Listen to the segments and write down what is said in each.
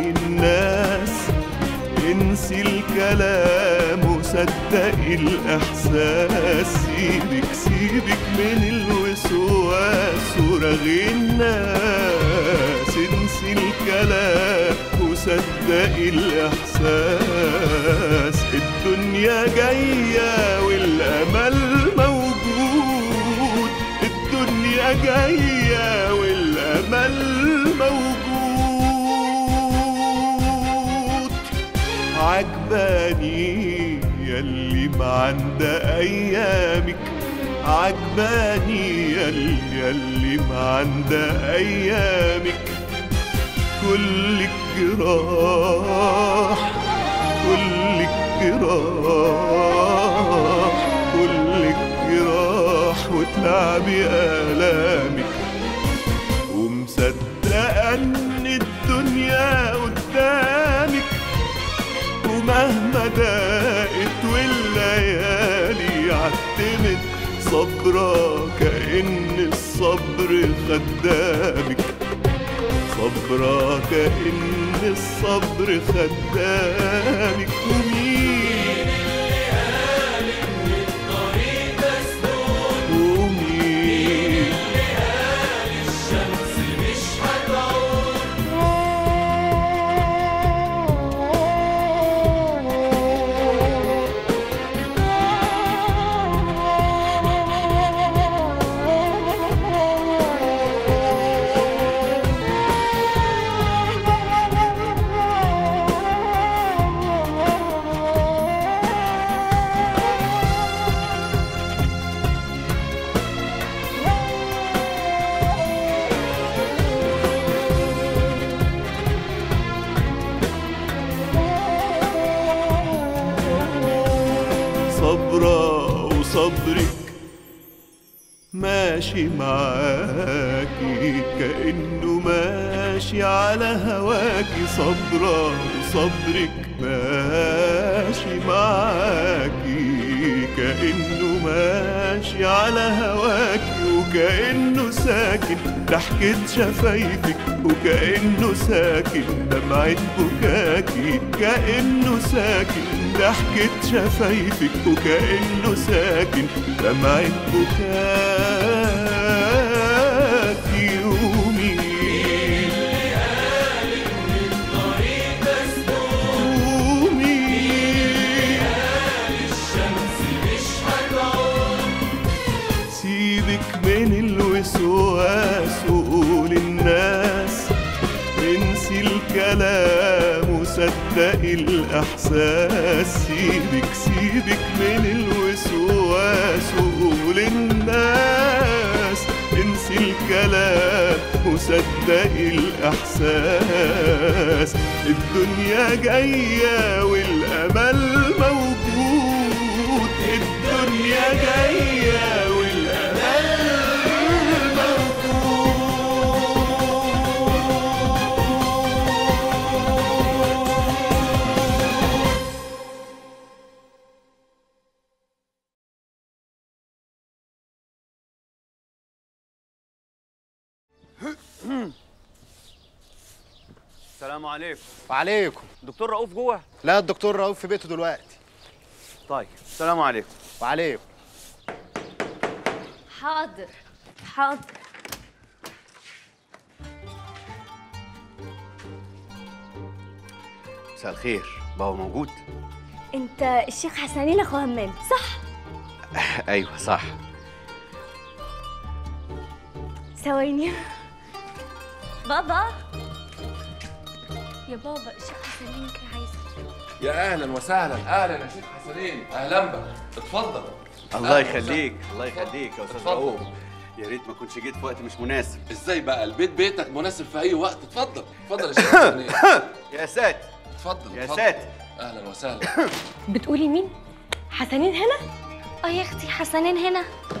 الناس انسي الكلام وصدقي الإحساس سيبك سيبك من الوسواس ورغي الناس انسي الكلام وصدقي الإحساس الدنيا جاية والأمل موجود الدنيا جاية والأمل موجود عجباني يلي ما عند أيامك عجباني يلي يلي ما عند أيامك كل الجراح كل الجراح كل الجراح وتلعبي آلامك ومصدقة إن الدنيا قدامك ومهما ضاقت والليالي عتمت صبرة كأن الصبر خدامك صبرة كأن الصبر خدامك ومين ومين صبرة وصبرك ماشي معاكي كأنه ماشي على هواكي صبرة وصبرك ماشي معاكي كأنه ماشي على هواكي وكأنه ساكن ضحكة شفايفك وكأنه ساكن دمعة بكاكي كأنه ساكن ضحكة شفايفك وكأنه ساكن دمعة بكاكي ومين ومين سيبك من الوسواس وقول الناس انسي الكلام وصدقي الإحساس سيبك سيبك من الوسواس وقول الناس انسي الكلام وصدقي الإحساس الدنيا جاية والأمل موجود الدنيا جاية والأمل السلام عليكم وعليكم دكتور رؤوف جوه لا الدكتور رؤوف في بيته دلوقتي طيب السلام عليكم وعليكم حاضر حاضر مساء الخير بابا موجود انت الشيخ حسنين اخو همام صح ايوه صح ثواني بابا يا بابا الشيخ حسنين كان عايز يا اهلا وسهلا اهلا يا شيخ حسنين اهلا بك اتفضل الله أهلاً يخليك وسهلاً. الله يخليك يا استاذ اتفضل. رؤوف يا ريت ما كنتش جيت في وقت مش مناسب ازاي بقى البيت بيتك مناسب في اي وقت اتفضل اتفضل يا شيخ حسنين يا سات اتفضل يا اتفضل. سات اهلا وسهلا بتقولي مين حسنين هنا اه يا اختي حسنين هنا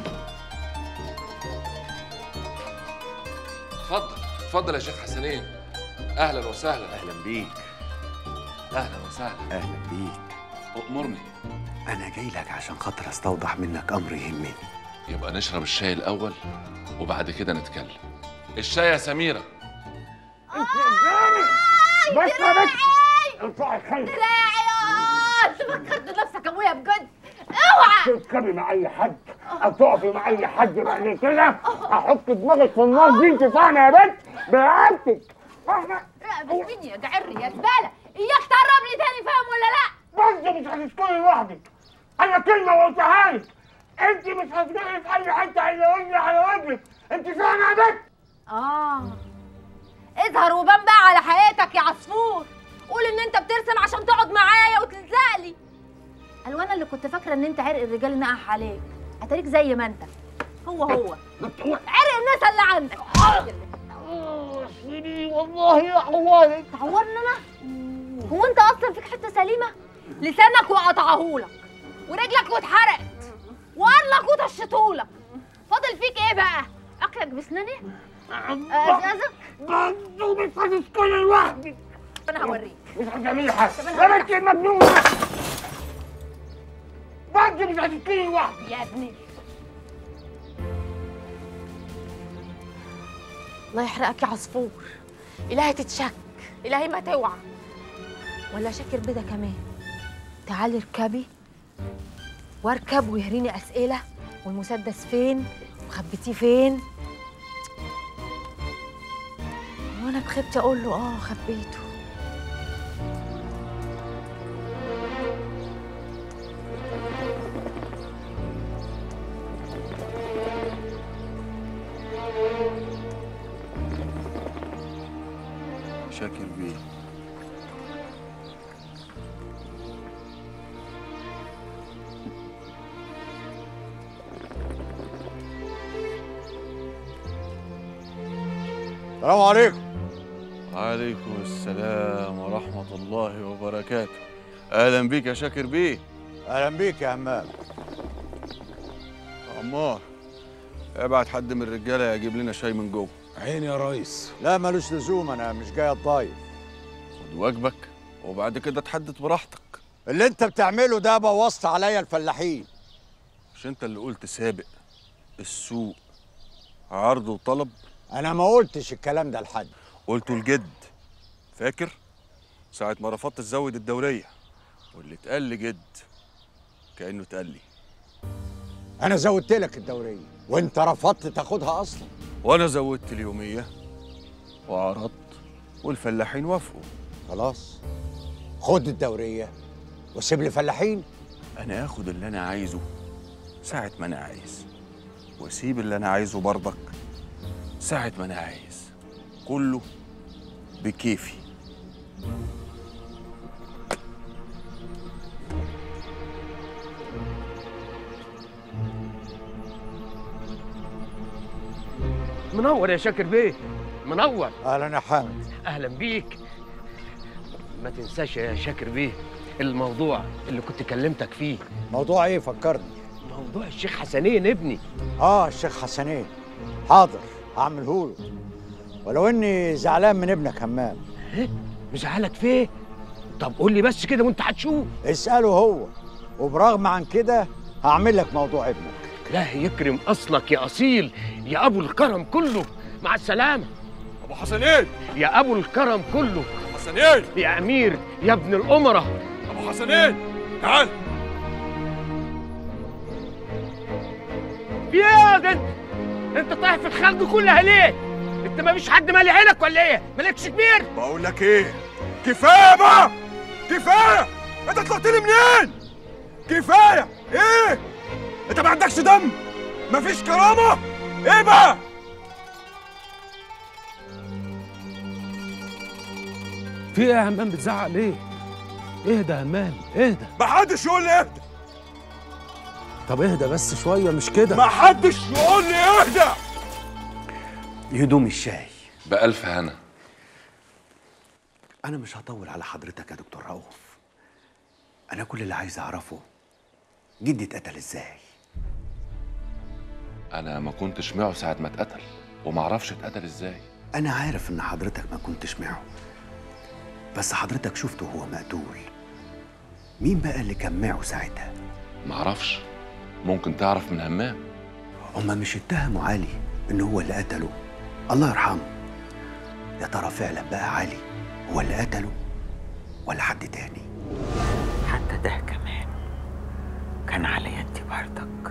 اتفضل اتفضل يا شيخ حسنين اهلا وسهلا اهلا بيك اهلا وسهلا اهلا بيك امرني انا جاي لك عشان خاطر استوضح منك امر يهمني يبقى نشرب الشاي الاول وبعد كده نتكلم الشاي يا سميره بس يا بنت ارفعي خلفي دراعي آه، انت فكرت نفسك ابويا بجد اوعى تركبي مع اي حد او تقفي مع اي حد بعد كده احط دماغك في النار دي انت فاهمه يا بنت برقبتك فاهمه لا مش مين يا جعر يا زباله اياك تقرب لي تاني فاهم ولا لا برضه مش هتسكني لوحدك انا كلمه قلتها لك انت مش هتسكني في اي حته الا وجهي على وجهك انت فاهمه يا بنت اه اظهر وبان بقى على حقيقتك يا عصفور قول ان انت بترسم عشان تقعد معايا وتلزق لي قالوا انا اللي كنت فاكره ان انت عرق الرجال نقح عليك اتاريك زي ما انت هو هو عرق الناس اللي عندك سيدي والله يا حوالك تعورني انا هو انت اصلا فيك حته سليمه لسانك وقطعهولك ورجلك واتحرقت وقرلك وطشتهولك فاضل فيك ايه بقى اكلك بسناني ازازك برضه مش هتسكني لوحدك انا هوريك مش هتعملي حاجه طب أنا يا بنت المجنونه برضه مش هتسكني لوحدك يا ابني الله يحرقك يا عصفور إلهي تتشك إلهي ما توعى ولا شاكر بدا كمان تعالي اركبي واركب ويهريني أسئلة والمسدس فين وخبيتيه فين وانا بخبتي اقول له اه خبيته شاكر بيه السلام عليكم عليكم السلام ورحمة الله وبركاته أهلا بيك يا شاكر بيه اهلا بيك يا همام عمار ابعت حد من الرجالة يجيب لنا شاي من جوه عيني يا ريس لا ملوش لزوم انا مش جاي الضايف خد واجبك وبعد كده تحدد براحتك اللي انت بتعمله ده بوظت عليا الفلاحين مش انت اللي قلت سابق السوق عرض وطلب انا ما قلتش الكلام ده لحد قلته الجد فاكر ساعة ما رفضت تزود الدورية واللي اتقال لي جد كأنه اتقال لي انا زودت لك الدوريه وانت رفضت تاخدها اصلا وانا زودت اليومية وعرضت والفلاحين وافقوا خلاص خد الدوريه وسيب لي فلاحين انا اخد اللي انا عايزه ساعة ما انا عايز واسيب اللي انا عايزه برضك ساعة ما انا عايز كله بكيفي منور يا شاكر بيه منور اهلا يا حامد اهلا بيك ما تنساش يا شاكر بيه الموضوع اللي كنت كلمتك فيه موضوع ايه فكرني موضوع الشيخ حسنين ابني اه الشيخ حسنين حاضر هعمله له ولو اني زعلان من ابنك همام مزعلك فيه طب قول لي بس كده وانت هتشوف اساله هو وبرغم عن كده هعمل لك موضوع ابنك الله يكرم اصلك يا اصيل يا ابو الكرم كله مع السلامه ابو حسنين يا ابو الكرم كله حسنين يا امير يا ابن الامراء ابو حسنين تعال في ايه يا ده انت انت طايح في الخلق كلها ليه انت ما فيش حد مالي عينك ولا ايه مالكش كبير بقول لك ايه كفايه بقى كفايه انت طلعت لي منين كفايه ايه انت ما عندكش دم مفيش كرامه ايه بقى في ايه يا همام بتزعق ليه؟ اهدى يا همام اهدى محدش يقول لي اهدى طب اهدى بس شويه مش كده محدش يقول لي اهدى هدوم الشاي بألف هنا أنا مش هطول على حضرتك يا دكتور رؤوف أنا كل اللي عايز أعرفه جدي اتقتل إزاي انا ما كنتش معه ساعة ما اتقتل وما اعرفش اتقتل ازاي أنا عارف إن حضرتك ما كنتش معه بس حضرتك شفته وهو مقتول مين بقى اللي كان معه ساعتها؟ ما اعرفش ممكن تعرف من همام هما مش اتهموا علي إن هو اللي قتله الله يرحمه يا ترى فعلا بقى علي هو اللي قتله ولا حد تاني حتى ده كمان كان على يدي برضك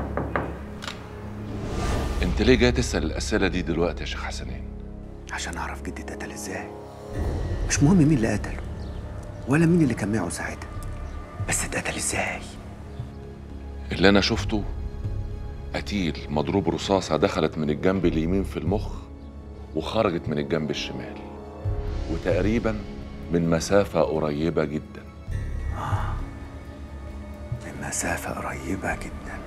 انت ليه جاي تسال الاسئله دي دلوقتي يا شيخ حسنين عشان اعرف جدي اتقتل ازاي مش مهم مين اللي قتله ولا مين اللي كان معه ساعتها بس اتقتل ازاي اللي انا شفته قتيل مضروب رصاصه دخلت من الجنب اليمين في المخ وخرجت من الجنب الشمال وتقريبا من مسافه قريبه جدا من مسافة قريبة جدا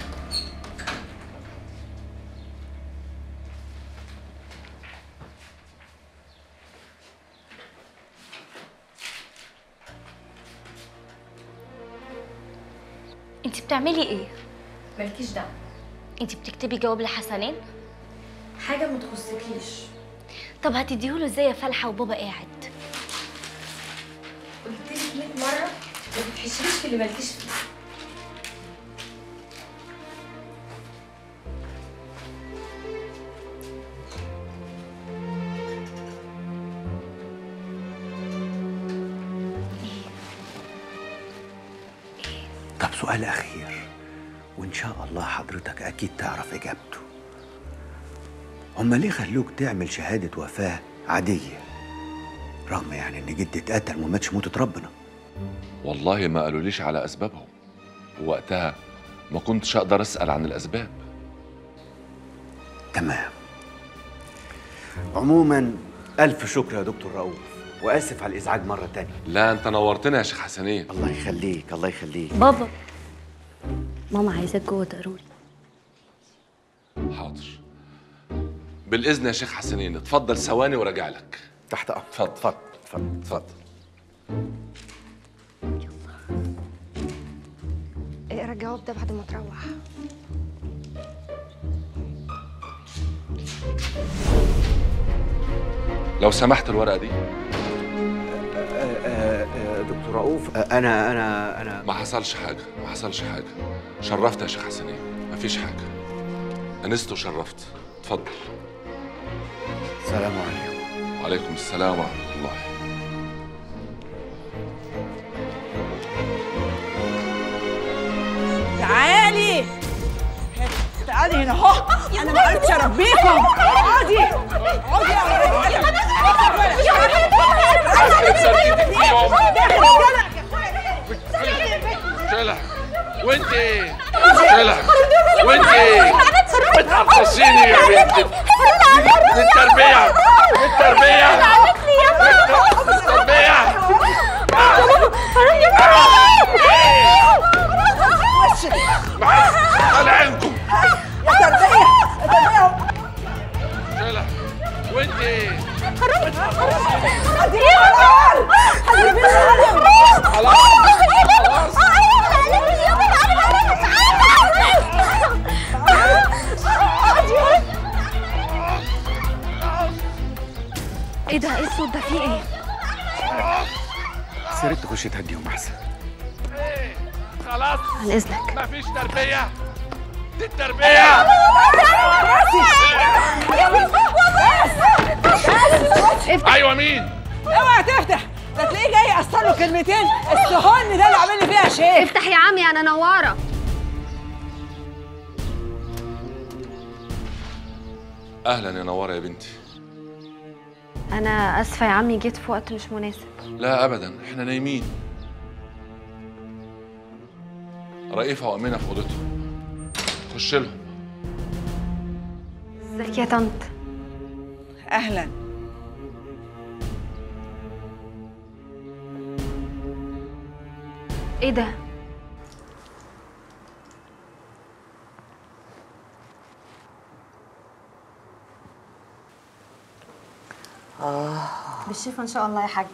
انت بتعملي ايه مالكيش دعوه انت بتكتبي جواب لحسنين حاجه ما تخصكيش طب هتديهوله ازاي يا فالحه وبابا قاعد قلت لك 100 مره ما تتحشريش في اللي مالكيش فيه طب سؤال أخير وإن شاء الله حضرتك أكيد تعرف إجابته هما ليه خلوك تعمل شهادة وفاة عادية رغم يعني إن جدي اتقتل وما ماتش موتة ربنا والله ما قالوليش على اسبابهم ووقتها ما كنتش اقدر اسال عن الاسباب تمام عموما ألف شكر يا دكتور رؤوف وآسف على الإزعاج مرة تانية لا انت نورتنا يا شيخ حسنين الله يخليك الله يخليك بابا ماما عايزاك جوه ضروري حاضر بالاذن يا شيخ حسنين اتفضل ثواني وراجع لك تحت أمر اتفضل اتفضل اتفضل اتفضل اقرا الجواب ده بعد ما تروح لو سمحت الورقه دي دكتور رؤوف آه، أنا أنا أنا ما حصلش حاجه ما حصلش حاجه شرفت يا شيخ حسنين مفيش حاجه انست وشرفت اتفضل السلام عليكم وعليكم السلام ورحمه الله تعالي تعالي هنا اهو انا ما قلتش اربيكم اقعدي اقعدي شلح وانت ايه؟ شلح وانت ايه؟ بتقفصيني يا بنت التربية التربية التربية على عينكم يا تربيه يا تربيه شلح وانت ايه؟ خلاص ايه ده ايه الصوت ده فيه ايه سيرت تخش تهديهم أحسن خلاص عن اذنك مفيش تربية دي التربية ايوه مين؟ اوعى تفتح ده تلاقيه جاي يقصر له كلمتين السهن ده اللي عامل لي فيها شيخ افتح يا عمي انا نواره اهلا يا نوارة يا بنتي انا اسفه يا عمي جيت في وقت مش مناسب لا ابدا احنا نايمين رئيفة وامينة في اوضتهم خش لهم ازيك يا طنط اهلا ايه ده بالشفا ان شاء الله يا حاجه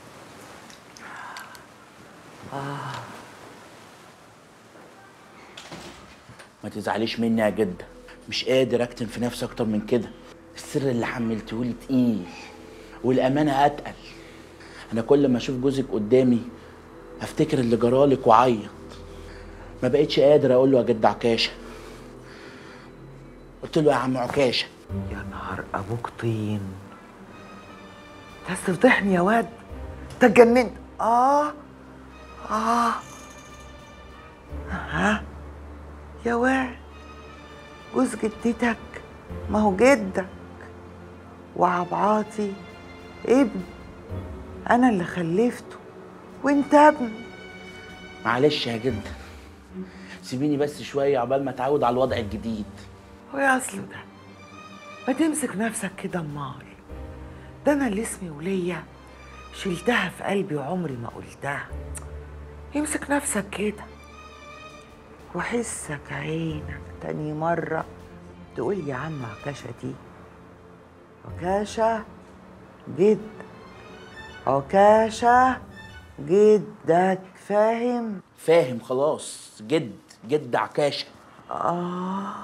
ما تزعليش مني يا جدة مش قادر اكتم في نفسي اكتر من كده السر اللي حملتهولي تقيل والامانه اتقل انا كل ما اشوف جوزك قدامي افتكر اللي جرالك وعيط ما بقتش قادر اقول له يا جد عكاشه قلت له يا عم عكاشه يا نهار ابوك طين تستفضحني يا واد انت اتجننت اه اه ها يا واد جوز جدتك ما هو جدك وعبعاطي ابن انا اللي خلفته وانت ابن معلش يا جد سيبيني بس شويه عقبال ما اتعود على الوضع الجديد ويا اصله ده ما تمسك نفسك كده امال ده انا اللي اسمي ولية شلتها في قلبي وعمري ما قلتها امسك نفسك كده وحسك عينك تاني مرة تقول يا عم عكاشة دي عكاشة جد عكاشة جدك فاهم فاهم خلاص جد جد عكاشه آه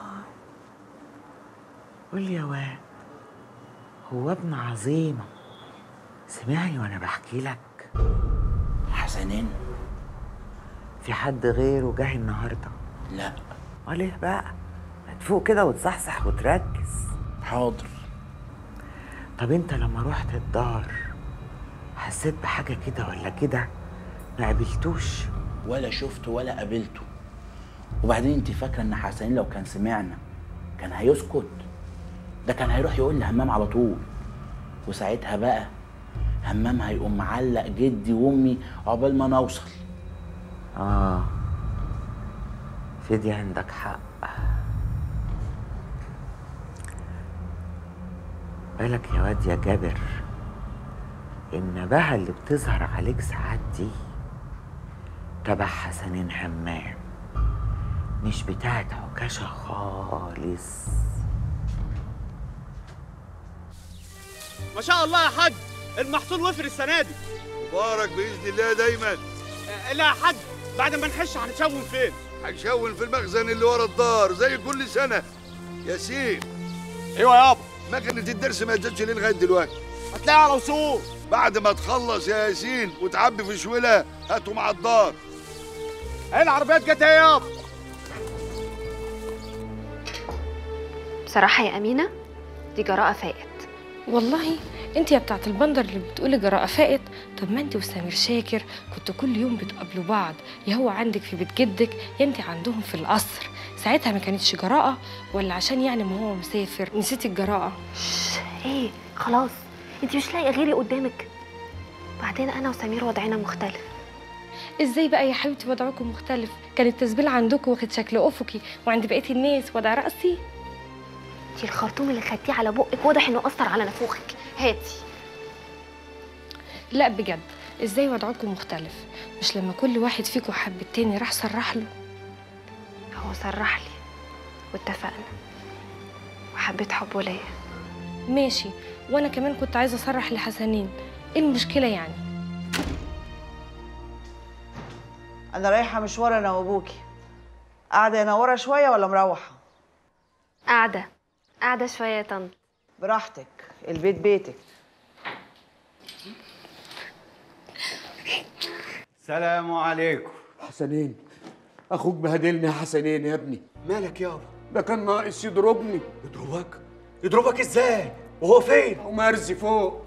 قول يا واد هو ابن عظيمة سمعني وأنا بحكي لك حسنين في حد غيره جه النهاردة لا وليه بقى ما تفوق كده وتصحصح وتركز حاضر طب انت لما رحت الدار حسيت بحاجة كده ولا كده ما قابلتوش ولا شفته ولا قابلته وبعدين انت فاكره ان حسنين لو كان سمعنا كان هيسكت ده كان هيروح يقول لهمام على طول وساعتها بقى همام هيقوم معلق جدي وامي عقبال ما نوصل اه في دي عندك حق بالك يا واد يا جابر النباهة اللي بتظهر عليك ساعات دي تبع حسنين همام مش بتاعت عكاشة خالص ما شاء الله يا حاج المحصول وفر السنه دي مبارك باذن الله دايما آه، لا يا حاج بعد ما نحش هنشون فين هنشون في المخزن اللي ورا الدار زي كل سنه ياسين ايوه يابا مكنه الدرس ما جاتش ليه لغايه دلوقتي هتلاقيها على وصول بعد ما تخلص يا ياسين وتعبي في شويلة هاتوا مع الدار ايه العربيات جت ايه يابا بصراحة يا أمينة دي جراءة فائت والله انت يا بتاعت البندر اللي بتقولي جراءة فائت طب ما انت وسمير شاكر كنتوا كل يوم بتقابلوا بعض يا هو عندك في بيت جدك يا انت عندهم في القصر ساعتها ما كانتش جراءة ولا عشان يعني ما هو مسافر نسيتي الجراءة ايه خلاص انت مش لاقية غيري قدامك بعدين أنا وسمير وضعنا مختلف ازاي بقى يا حبيبتي وضعكم مختلف كان التسبيل عندكم واخد شكل افقي وعند بقيه الناس وضع راسي انت الخرطوم اللي خدتيه على بقك واضح انه أثر على نافوخك هاتي لا بجد ازاي وضعكم مختلف مش لما كل واحد فيكم حب التاني راح صرح له هو صرح لي واتفقنا وحبيت حبه ليا ماشي وانا كمان كنت عايزه اصرح لحسنين ايه المشكله يعني انا رايحه مشوار انا وابوكي قاعده هنا ورا شويه ولا مروحه قاعدة قاعدة شوية يا طنط براحتك البيت بيتك السلام عليكم حسنين اخوك بهدلني يا حسنين يا ابني مالك يابا ده كان ناقص يضربني يضربك يضربك ازاي وهو فين ومرزي فوق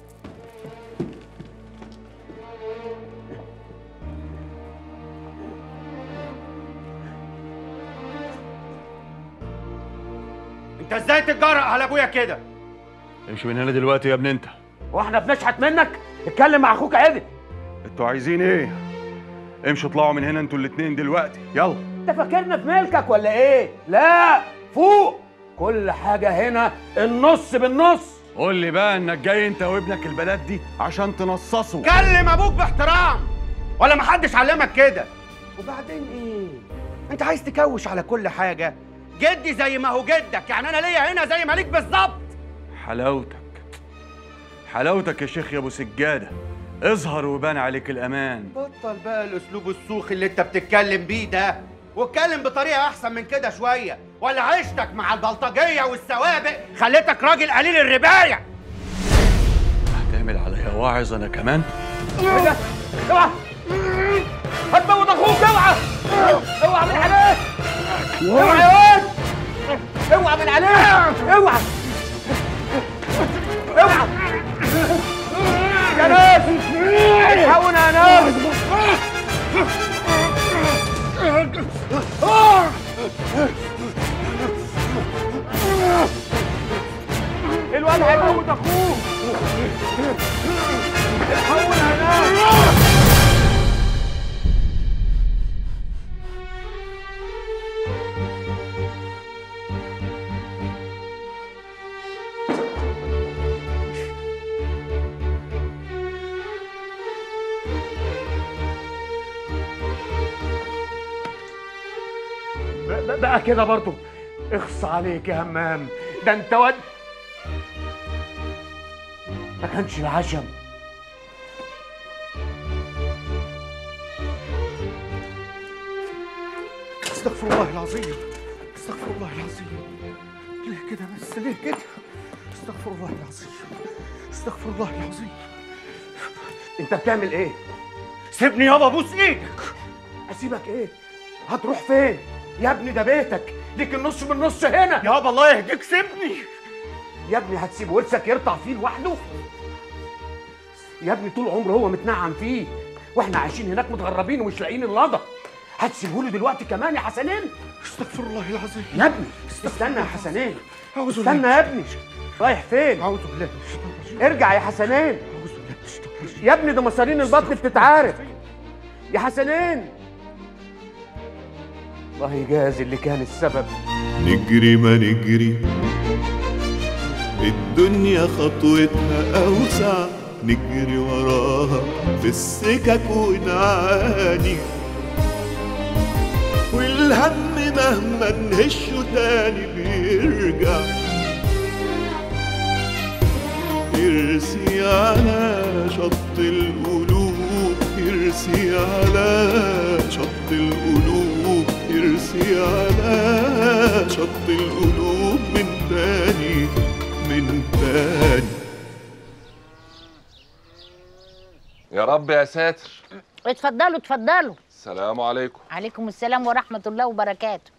انت ازاي تتجرأ على ابويا كده امشي من هنا دلوقتي يا ابن انت واحنا بنشحت منك اتكلم مع اخوك عدل انتوا عايزين ايه امشوا اطلعوا من هنا انتوا الاتنين دلوقتي يلا انت فاكرنا في ملكك ولا ايه لا فوق كل حاجه هنا النص بالنص قول لي بقى انك جاي انت وابنك البلد دي عشان تنصصوا كلم ابوك باحترام ولا محدش علمك كده وبعدين ايه انت عايز تكوش على كل حاجه جدي زي ما هو جدك يعني انا ليا هنا زي ما ليك بالظبط حلاوتك حلاوتك يا شيخ يا ابو سجاده اظهر وبان عليك الامان بطل بقى الاسلوب السوخي اللي انت بتتكلم بيه ده واتكلم بطريقه احسن من كده شويه ولا عيشتك مع البلطجيه والسوابق خليتك راجل قليل الربايه هتعمل عليا واعظ انا كمان ايه ده اوعى هتموت اخوك اوعى اوعى من عليه اوعى يا واد اوعى من عليه اوعى اوعى يا ناس الحقونا يا ناس الواد هيموت اخوه الحقونا يا ناس ب- بقى كده برضه اخص عليك يا همام ده انت ود ما كانش العشم استغفر الله العظيم استغفر الله العظيم ليه كده بس ليه كده استغفر الله العظيم استغفر الله العظيم انت بتعمل ايه سيبني يابا بوس ايدك اسيبك ايه هتروح فين يا ابني ده بيتك ليك النص من النص هنا يابا الله يهديك سيبني يا ابني هتسيب ورثك يرطع فيه لوحده يا ابني طول عمره هو متنعم فيه واحنا عايشين هناك متغربين ومش لاقيين اللضا هتسيبه له دلوقتي كمان يا حسنين استغفر الله العظيم يا ابني استنى يا حسنين استنى يا ابني رايح فين اعوذ بالله ارجع يا حسنين يا ابني ده مصارين البطن بتتعارف يا حسنين الله يجازي اللي كان السبب نجري ما نجري الدنيا خطوتها أوسع نجري وراها في السكك ونعاني والهم مهما نهشه تاني بيرجع يرسي على شط القلوب يرسي على شط القلوب يرسي على شط القلوب من تاني من تاني يا رب يا ساتر اتفضلوا اتفضلوا السلام عليكم عليكم السلام ورحمة الله وبركاته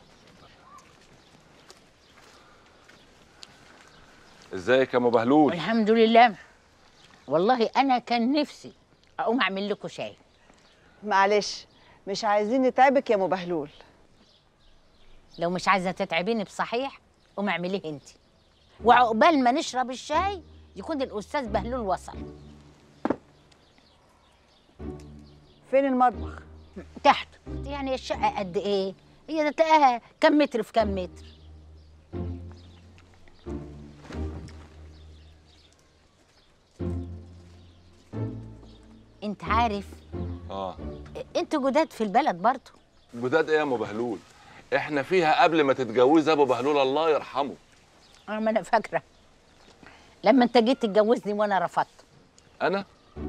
ازيك يا ام بهلول الحمد لله والله أنا كان نفسي أقوم أعمل لكم شاي معلش مش عايزين نتعبك يا ام بهلول لو مش عايزة تتعبيني بصحيح قوم اعمليه انت وعقبال ما نشرب الشاي يكون الأستاذ بهلول وصل فين المطبخ تحت يعني الشقة قد إيه هي ده تلاقيها كم متر في كم متر انت عارف اه انتوا جداد في البلد برضه جداد ايه يا ام بهلول احنا فيها قبل ما تتجوزي ابو بهلول الله يرحمه اه ما انا فاكره لما انت جيت تتجوزني وانا رفضت انا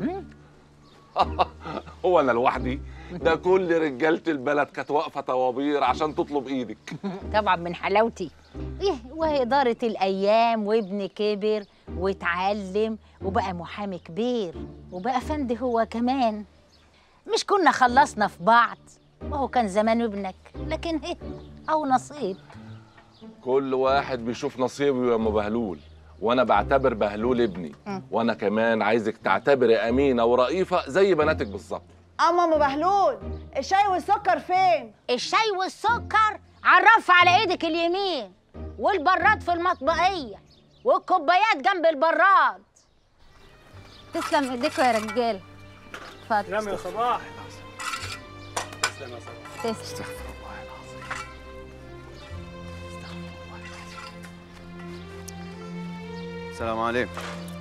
هو انا لوحدي ده كل رجاله البلد كانت واقفه طوابير عشان تطلب ايدك طبعا من حلاوتي ايه وهي دارت الايام وابني كبر واتعلم وبقى محامي كبير وبقى فندي هو كمان مش كنا خلصنا في بعض وهو كان زمان ابنك لكن ايه او نصيب كل واحد بيشوف نصيبه يا ام بهلول وانا بعتبر بهلول ابني مم. وانا كمان عايزك تعتبري امينه ورئيفه زي بناتك بالظبط اما ام بهلول الشاي والسكر فين الشاي والسكر عرف على ايدك اليمين والبراد في المطبقيه والكوبايات جنب البراد تسلم ايديكوا يا رجاله اتفضل سلام يا صباح سلام يا صباح تسلم السلام عليكم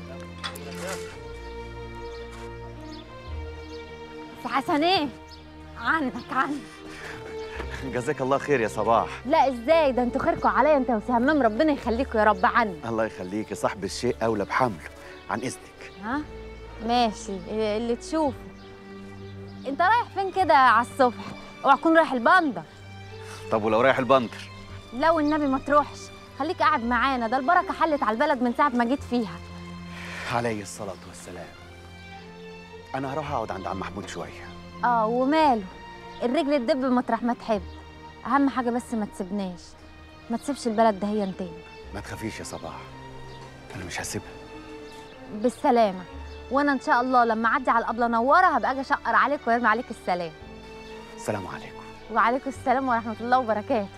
بس حسن ايه عنك عنك جزاك الله خير يا صباح لا ازاي ده انتوا خيركوا عليا انت وسهمام ربنا يخليكوا يا رب عني الله يخليك صاحب الشيء اولى بحمله عن اذنك ها ماشي إيه اللي تشوفه انت رايح فين كده على الصبح اوعى تكون رايح البندر طب ولو رايح البندر لو النبي ما تروحش خليك قاعد معانا ده البركه حلت على البلد من ساعه ما جيت فيها عليه الصلاه والسلام انا هروح اقعد عند عم محمود شويه اه وماله الرجل تدب مطرح ما تحب اهم حاجه بس ما تسيبناش ما تسيبش البلد ده هي تاني ما تخافيش يا صباح انا مش هسيبها بالسلامه وانا ان شاء الله لما اعدي على الابله نواره هبقى اجي اشقر عليك ويرمي عليك السلام السلام عليكم وعليكم السلام ورحمه الله وبركاته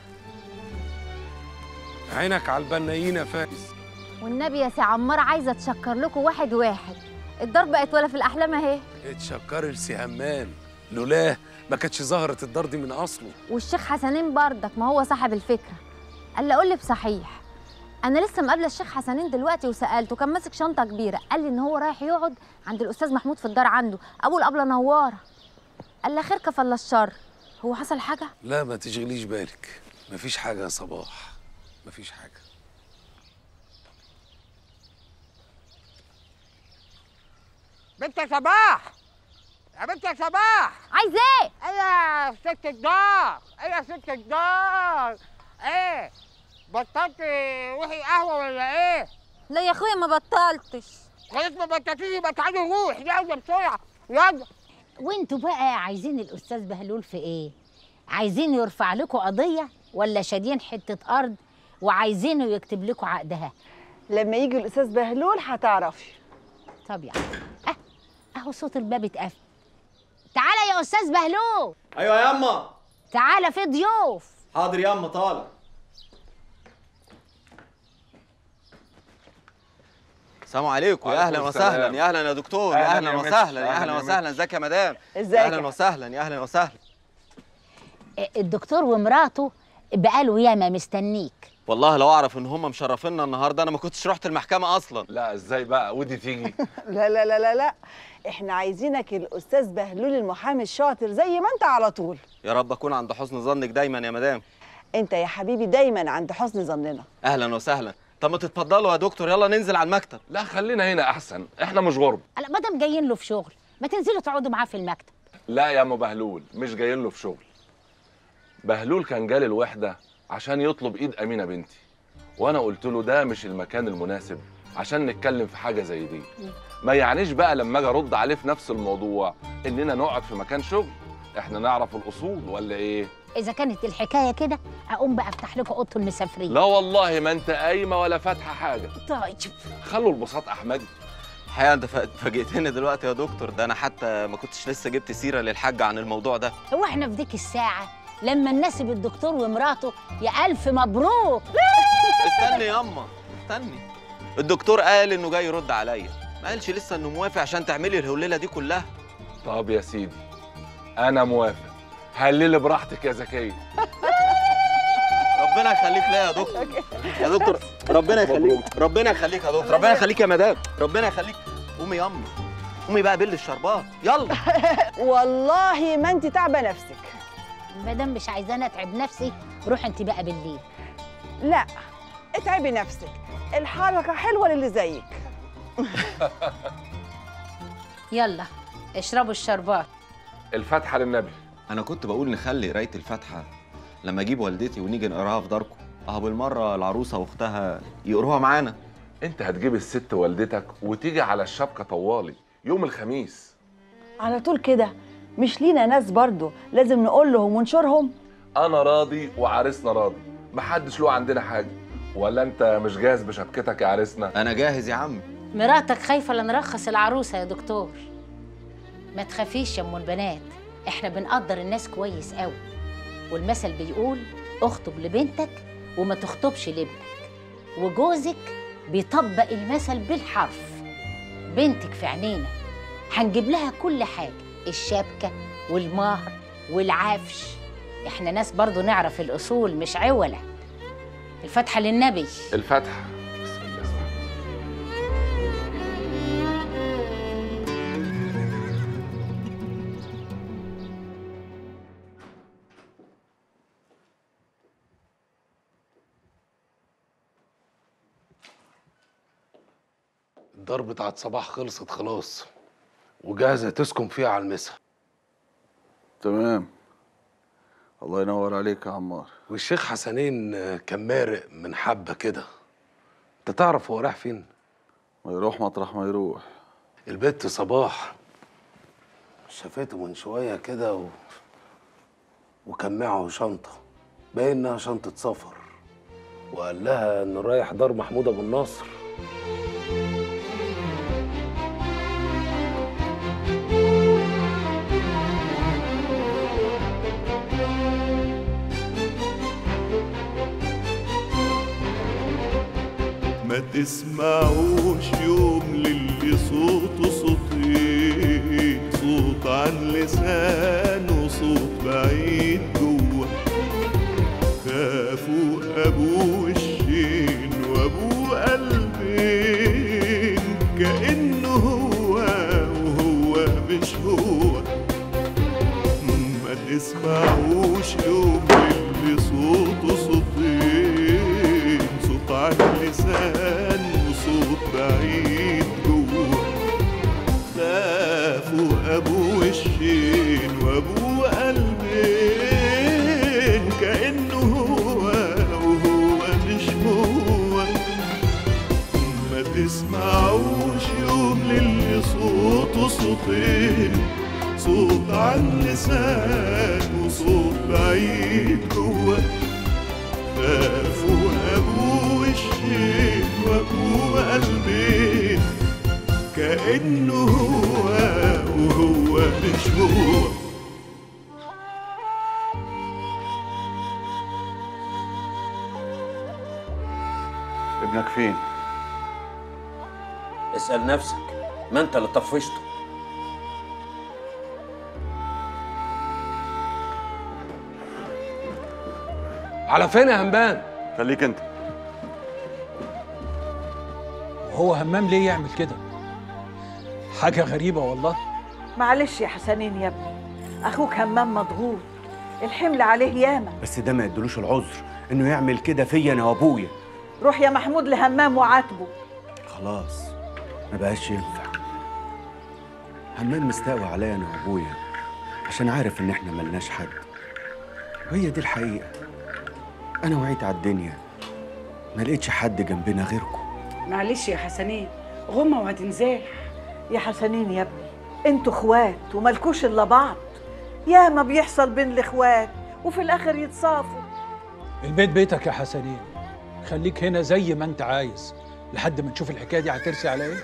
عينك على البنايين يا فارس والنبي يا سي عمار عايزه اتشكر لكم واحد واحد الدار بقت ولا في الاحلام اهي اتشكري لسي همام لولاه ما كانتش ظهرت الدار دي من اصله والشيخ حسنين بردك ما هو صاحب الفكره قال لي قول لي بصحيح انا لسه مقابله الشيخ حسنين دلوقتي وسالته كان ماسك شنطه كبيره قال لي ان هو رايح يقعد عند الاستاذ محمود في الدار عنده ابو الابله نواره قال لا خير كفل الشر هو حصل حاجه لا ما تشغليش بالك مفيش حاجه يا صباح مفيش حاجه بنت يا صباح يا بنت يا صباح عايز ايه؟ ايه يا ست الدار ايه يا ست الدار ايه بطلتي روحي قهوه ولا ايه؟ لا يا اخويا ما بطلتش خلاص ما بطلتيش يبقى تعالي نروح يلا بسرعه يلا وانتوا بقى عايزين الاستاذ بهلول في ايه عايزين يرفع لكم قضيه ولا شادين حته ارض وعايزينه يكتب لكم عقدها لما يجي الاستاذ بهلول هتعرفي طب يعني اه اهو صوت الباب اتقفل تعالى يا استاذ بهلول ايوه يا اما تعالى في ضيوف حاضر يا اما طالع السلام عليكم يا وعليكم اهلا السلام. وسهلا يا اهلا يا دكتور أهلاً يا اهلا يا متر. وسهلا يا أهلاً اهلا يا وسهلا ازيك يا مدام ازيك يا اهلا يا- وسهلا يا اهلا وسهلا الدكتور ومراته بقاله ياما مستنيك والله لو اعرف ان هم مشرفينا النهارده انا ما كنتش رحت المحكمه اصلا لا ازاي بقى ودي تيجي لا لا لا لا لا احنا عايزينك الاستاذ بهلول المحامي الشاطر زي ما انت على طول يا رب اكون عند حسن ظنك دايما يا مدام انت يا حبيبي دايما عند حسن ظننا اهلا وسهلا طب ما تتفضلوا يا دكتور يلا ننزل على المكتب لا خلينا هنا احسن احنا مش غرب لا ما دام جايين له في شغل ما تنزلوا تقعدوا معاه في المكتب لا يا ام بهلول مش جايين له في شغل بهلول كان جالي الوحده عشان يطلب ايد امينه بنتي وانا قلت له ده مش المكان المناسب عشان نتكلم في حاجه زي دي ما يعنيش بقى لما اجي ارد عليه في نفس الموضوع اننا نقعد في مكان شغل احنا نعرف الاصول ولا ايه اذا كانت الحكايه كده اقوم بقى افتح لكم اوضه المسافرين لا والله ما انت قايمه ولا فاتحه حاجه طيب خلوا البساط احمدي الحقيقه انت فا- فاجئتني دلوقتي يا دكتور ده انا حتى ما كنتش لسه جبت سيره للحاج عن الموضوع ده هو احنا في ديك الساعه لما نناسب الدكتور ومراته يا الف مبروك استني ياما استني الدكتور قال انه جاي يرد عليا ما قالش لسه انه موافق عشان تعملي الهليله دي كلها طب يا سيدي انا موافق هللي براحتك يا زكيه ربنا يخليك ليا يا دكتور يا دكتور ربنا يخليك ربنا يخليك يا دكتور ربنا يخليك يا مدام ربنا يخليك قومي ياما قومي بقى بل الشربات يلا والله ما انت تعبه نفسك ما دام مش عايزاني اتعب نفسي روح انت بقى بالليل لا اتعبي نفسك الحركه حلوه للي زيك يلا اشربوا الشربات الفاتحه للنبي انا كنت بقول نخلي قرايه الفاتحه لما اجيب والدتي ونيجي نقراها في داركم اهو بالمره العروسه واختها يقروها معانا انت هتجيب الست والدتك وتيجي على الشبكه طوالي يوم الخميس على طول كده مش لينا ناس برضو لازم نقول لهم ونشورهم انا راضي وعريسنا راضي محدش له عندنا حاجه ولا انت مش جاهز بشبكتك يا عريسنا انا جاهز يا عم مراتك خايفه لنرخص العروسه يا دكتور ما تخافيش يا ام البنات احنا بنقدر الناس كويس قوي والمثل بيقول اخطب لبنتك وما تخطبش لابنك وجوزك بيطبق المثل بالحرف بنتك في عينينا هنجيب لها كل حاجه الشبكه والمهر والعفش احنا ناس برضو نعرف الاصول مش عوله الفاتحه للنبي الفاتحه الدار بتاعت صباح خلصت خلاص وجاهزه تسكن فيها على المسا تمام الله ينور عليك يا عمار والشيخ حسنين كان مارق من حبه كده انت تعرف هو رايح فين ما يروح مطرح ما يروح البت صباح شافته من شويه كده و... وكان معه شنطه باين انها شنطه سفر وقال لها انه رايح دار محمود ابو النصر تسمعوش يوم للي صوته صوتين صوت عن لسان وصوت بعيد جوه خافوا ابو وشين وابو قلبين كانه هو وهو مش هو ما تسمعوش يوم اللي صوته صوتين صوت عن لسان وصوت بعيد جوه خافوا ابو وشين وابو قلبين كانه هو وهو مش هو ما تسمعوش يوم للي صوته صوتين صوت عن لسان وصوت بعيد جوه خافوا ابو وشين وابو قلبين كانه هو وهو مش هو ابنك فين؟ اسأل نفسك ما انت اللي طفشته على فين يا همام خليك انت وهو همام ليه يعمل كده حاجة غريبة والله معلش يا حسنين يا ابني اخوك همام مضغوط الحمل عليه ياما بس ده ما يدلوش العذر انه يعمل كده فيا انا وابويا روح يا محمود لهمام وعاتبه خلاص ما بقاش ينفع همام مستقوى عليا انا وابويا عشان عارف ان احنا ملناش حد وهي دي الحقيقه انا وعيت على الدنيا ما لقيتش حد جنبنا غيركم معلش يا حسنين غمه وهتنزاح يا حسنين يا ابني انتوا اخوات وملكوش الا بعض يا ما بيحصل بين الاخوات وفي الاخر يتصافوا البيت بيتك يا حسنين خليك هنا زي ما انت عايز لحد ما نشوف الحكاية دي هترسي على ايه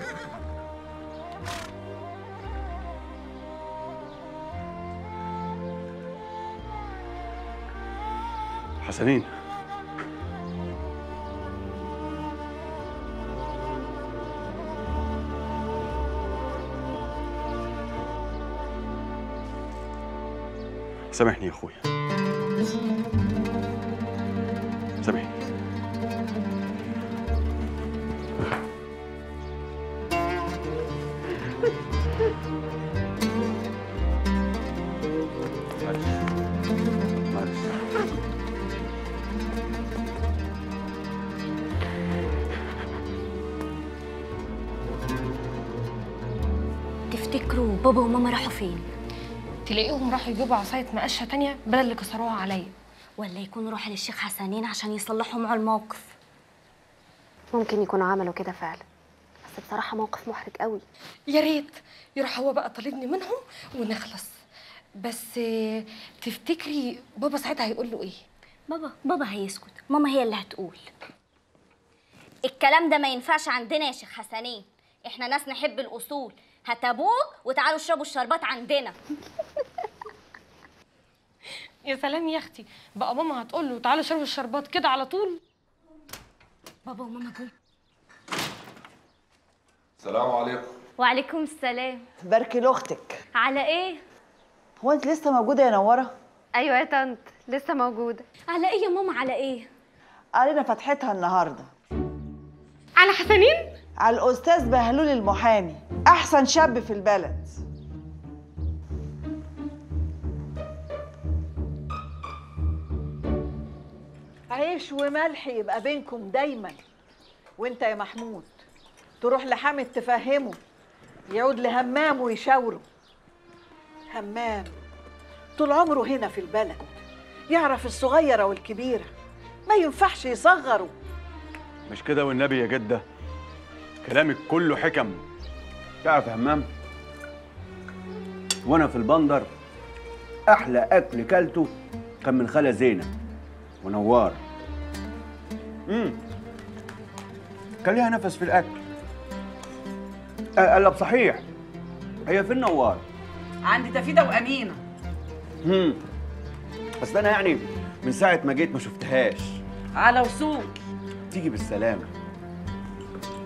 حسنين سامحني يا اخويا سامحني تفتكروا بابا وماما راحوا فين تلاقيهم راحوا يجيبوا عصاية مقشة تانية بدل اللي كسروها عليا ولا يكونوا راحوا للشيخ حسنين عشان يصلحوا معاه الموقف ممكن يكونوا عملوا كده فعلا بس بصراحة موقف محرج قوي يا ريت يروح هو بقى طالبني منهم ونخلص بس آه، تفتكري بابا ساعتها هيقول له ايه بابا بابا هيسكت ماما هي اللي هتقول الكلام ده ما ينفعش عندنا يا شيخ حسنين احنا ناس نحب الاصول هات ابوك وتعالوا اشربوا الشربات عندنا يا سلام يا اختي بقى ماما هتقول له تعالى اشرب الشربات كده على طول بابا وماما جم السلام عليكم وعليكم السلام باركي لاختك على ايه هو انت لسه موجوده يا نوره ايوه يا طنط لسه موجوده على ايه يا ماما على ايه علينا فتحتها النهارده على حسنين على الاستاذ بهلول المحامي احسن شاب في البلد عيش وملح يبقى بينكم دايما وانت يا محمود تروح لحامد تفهمه يعود لهمام ويشاوره همام طول عمره هنا في البلد يعرف الصغيرة والكبيرة ما ينفعش يصغره مش كده والنبي يا جده كلامك كله حكم تعرف يا همام وانا في البندر احلى اكل كلته كان من خاله زينب ونوار امم كان ليها نفس في الاكل أه، قلب صحيح هي في النوار عند تفيدة وأمينة امم بس انا يعني من ساعه ما جيت ما شفتهاش على وصول تيجي بالسلامه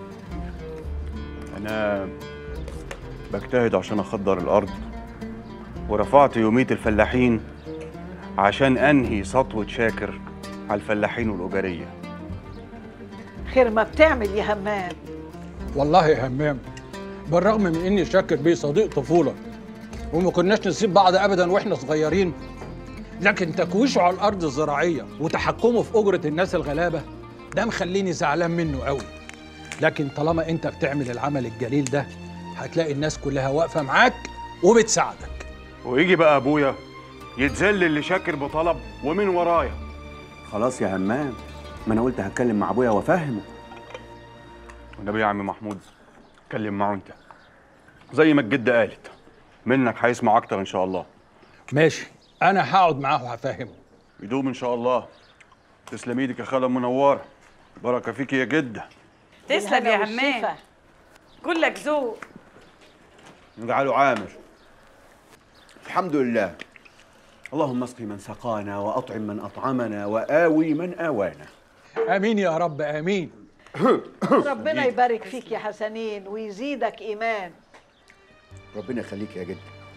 أنا بجتهد عشان أخضر الأرض ورفعت يومية الفلاحين عشان أنهي سطوة شاكر على الفلاحين والأجارية خير ما بتعمل يا همام والله يا همام بالرغم من اني شاكر بيه صديق طفوله وما كناش نسيب بعض ابدا واحنا صغيرين لكن تكويشه على الارض الزراعيه وتحكمه في اجره الناس الغلابه ده مخليني زعلان منه قوي لكن طالما انت بتعمل العمل الجليل ده هتلاقي الناس كلها واقفه معاك وبتساعدك ويجي بقى أبويا يتذل اللي شاكر بطلب ومن ورايا خلاص يا همام ما انا قلت هتكلم مع ابويا وافهمه والنبي يا عم محمود اتكلم معه أنت زي ما الجدة قالت منك هيسمع أكتر إن شاء الله ماشي انا هقعد معاه وهفهمه يدوم إن شاء الله تسلم إيدك يا خالة منورة بركة فيك يا جدة تسلم يا همام كلك ذوق نجعله عامر الحمد لله اللهم اسقي من سقانا واطعم من اطعمنا واوي من اوانا امين يا رب امين ربنا يبارك فيك يا حسنين ويزيدك ايمان ربنا يخليك يا جد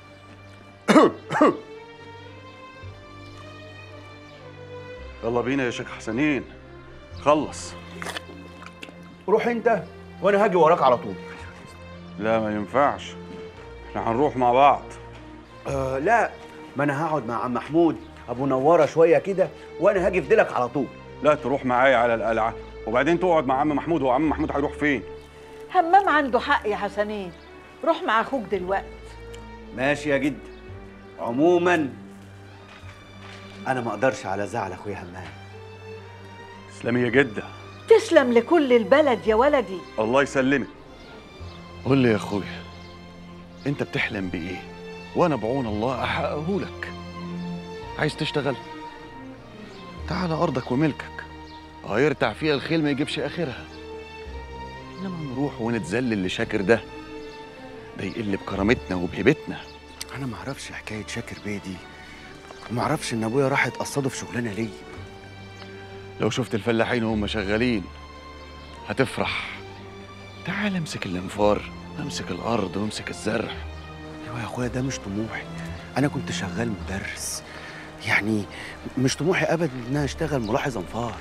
يلا بينا يا شيخ حسنين خلص روح انت وانا هاجي وراك على طول لا ما ينفعش احنا هنروح مع بعض آه لا ما انا هقعد مع عم محمود ابو نواره شويه كده وانا هاجي في ديلك على طول لا تروح معايا على القلعة وبعدين تقعد مع عم محمود هو عم محمود هيروح فين همام عنده حق يا حسنين روح مع اخوك دلوقتي ماشي يا جد عموما انا ما اقدرش على زعل اخويا همام تسلمي يا جدة تسلم لكل البلد يا ولدي الله يسلمك قول لي يا اخويا انت بتحلم بايه وانا بعون الله احققه لك عايز تشتغل تعال ارضك وملكك اه يرتع فيها الخيل ما يجيبش اخرها انما نروح ونتذلل لشاكر ده ده يقل بكرامتنا وبهيبتنا انا ما اعرفش حكايه شاكر بيه دي وما اعرفش ان ابويا راح اتقصده في شغلانه ليه لو شفت الفلاحين وهم شغالين هتفرح تعال امسك الانفار امسك الارض وامسك الزرع ايوه يا اخويا ده مش طموحي انا كنت شغال مدرس يعني مش طموحي ابدا ان انا اشتغل ملاحظ انفار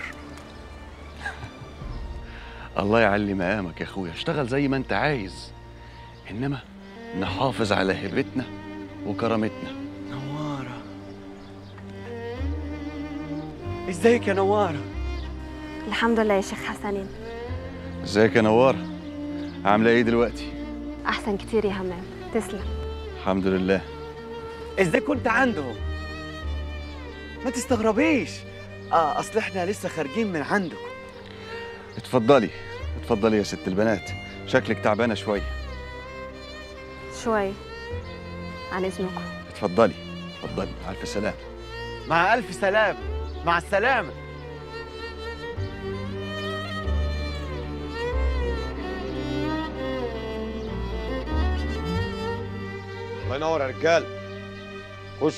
الله يعلي مقامك يا اخويا اشتغل زي ما انت عايز انما نحافظ على هيبتنا وكرامتنا نواره ازيك يا نواره الحمد لله يا شيخ حسنين ازيك يا نواره عامله ايه دلوقتي احسن كتير يا همام تسلم الحمد لله ازاي كنت عندهم ما تستغربيش اه اصل احنا لسه خارجين من عندكم اتفضلي اتفضلي يا ست البنات شكلك تعبانه شويه شوي عن اذنكم اتفضلي اتفضلي مع الف سلامه مع الف سلامه مع السلامه الله ينور يا رجال خش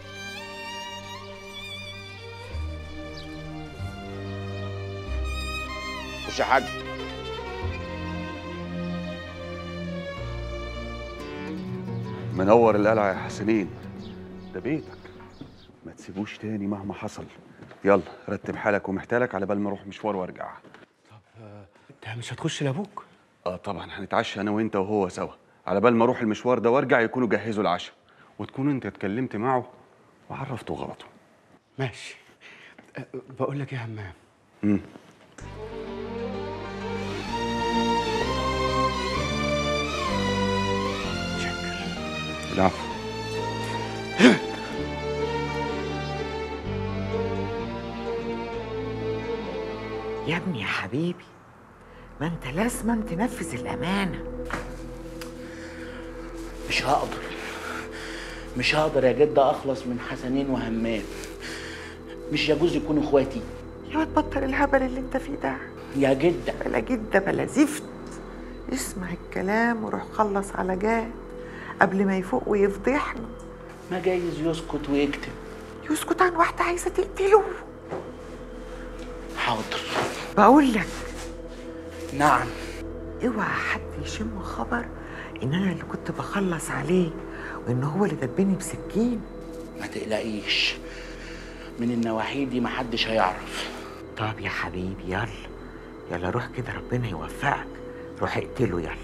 خش يا حاج منور القلعة يا حسنين ده بيتك ما تسيبوش تاني مهما حصل يلا رتب حالك ومحتالك على بال ما اروح مشوار وارجع انت مش هتخش لابوك اه طبعا هنتعشى انا وانت وهو سوا على بال ما اروح المشوار ده وارجع يكونوا جهزوا العشاء وتكون انت اتكلمت معه وعرفته غلطه ماشي أه، بقول لك ايه يا همام امم العفو يا ابني يا حبيبي ما انت لازم تنفذ الامانه مش هقدر مش هقدر يا جدة اخلص من حسنين وهمام مش يجوز يكونوا اخواتي يا واد بطل الهبل اللي انت فيه ده يا جدة بلا جده بلا زفت اسمع الكلام وروح خلص على جاه قبل ما يفوق ويفضحنا ما جايز يسكت ويكتب يسكت عن واحده عايزه تقتله حاضر بقول لك نعم اوعى حد يشم خبر ان انا اللي كنت بخلص عليه وان هو اللي دبني بسكين ما تقلقيش من النواحي دي محدش هيعرف طب يا حبيبي يلا يلا روح كده ربنا يوفقك روح اقتله يلا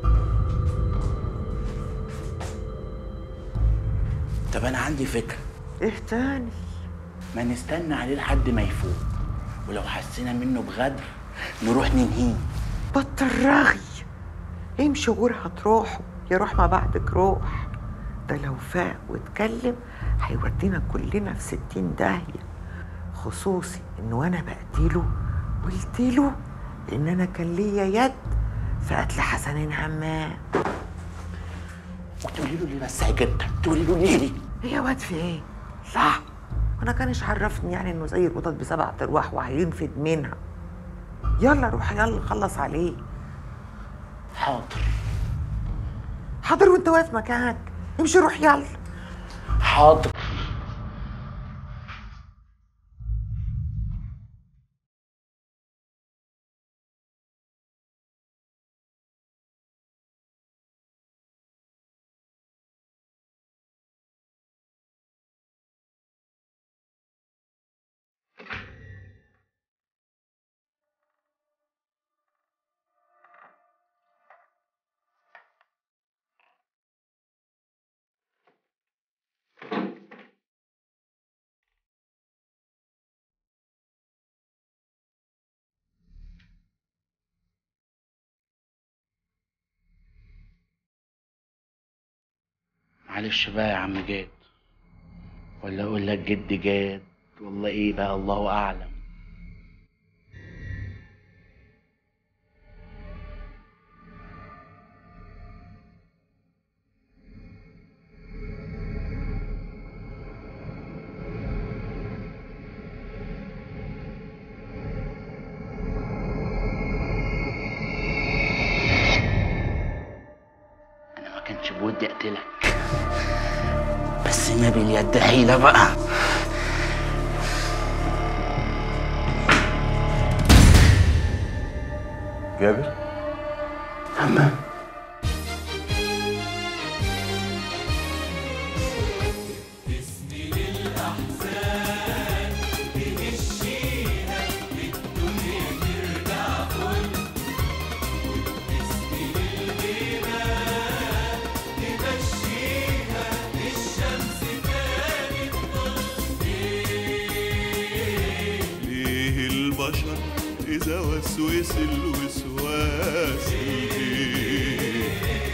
طب انا عندي فكره ايه تاني ما نستنى عليه لحد ما يفوق ولو حسينا منه بغدر نروح ننهيه بطل رغي امشي غور هتروحوا يا روح ما بعدك روح ده لو فاق واتكلم هيودينا كلنا في ستين داهية خصوصي ان وانا بقتله قلت له ان انا كان ليا يد في قتل حسنين همام وتقولي له ليه بس يا جدة تقولي له ليه ايه يا واد في ايه لا وانا كانش عرفني يعني انه زي القطط بسبع ارواح وهينفد منها يلا روح يلا خلص عليه حاضر حاضر وانت واقف مكانك امشي روح يلا حاضر معلش بقى يا عم جاد ولا اقول لك جد جاد والله ايه بقى الله اعلم انا ما كانش بودي اقتلك بس ما باليد حيلة بقى جابر همام ليه البشر إذا وسوس الوسواس ليه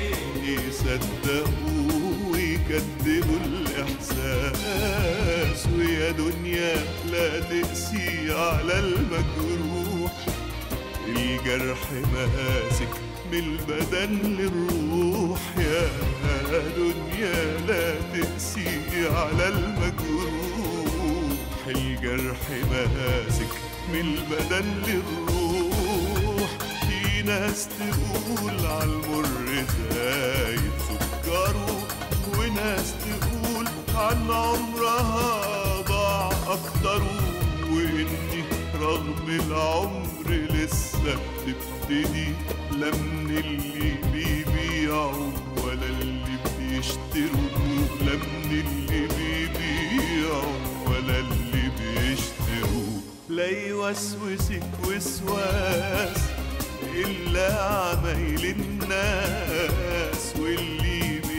يصدقوا ويكذبوا الإحساس ويا دنيا لا تقسي على المجروح الجرح ماسك من البدن للروح يا دنيا لا تقسي على المجروح الجرح ماسك من البدن للروح في ناس تقول عالمر زايد سكره وناس تقول عن عمرها ضاع أكتره وإني رغم العمر لسه بتبتدي لا من اللي بيبيعوا ولا اللي بيشتروا لا من اللي بيبيعوا ولا اللي بيشتروا لا يوسوسك وسواس إلا عمايل الناس واللي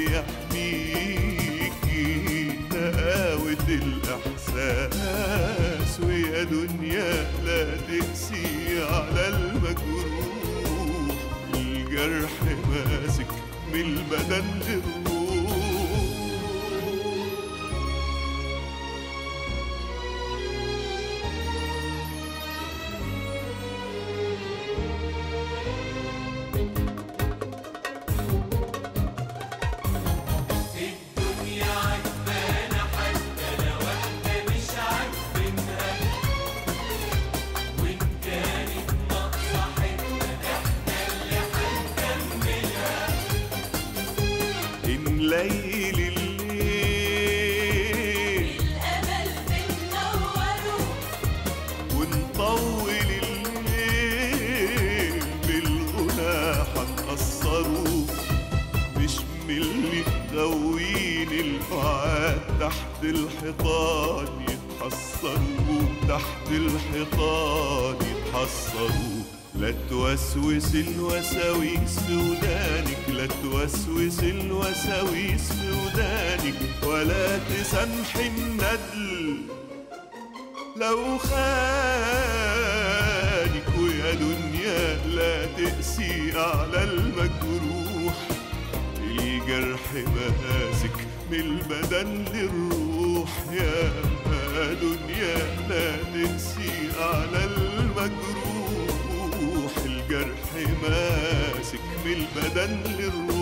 بيحميكي نقاوة الإحساس ويا دنيا لا تقسي على المجروح الجرح ماسك من البدن للروح تحت الحيطان يتحصروا تحت الحيطان يتحصروا لا توسوس الوساويس في ودانك لا توسوس الوساويس في ودانك ولا تسامحي الندل لو خانك ويا دنيا لا تقسي على المجروح الجرح ماسك من البدن للروح يا دنيا لا تقسي على المجروح الجرح ماسك من البدن للروح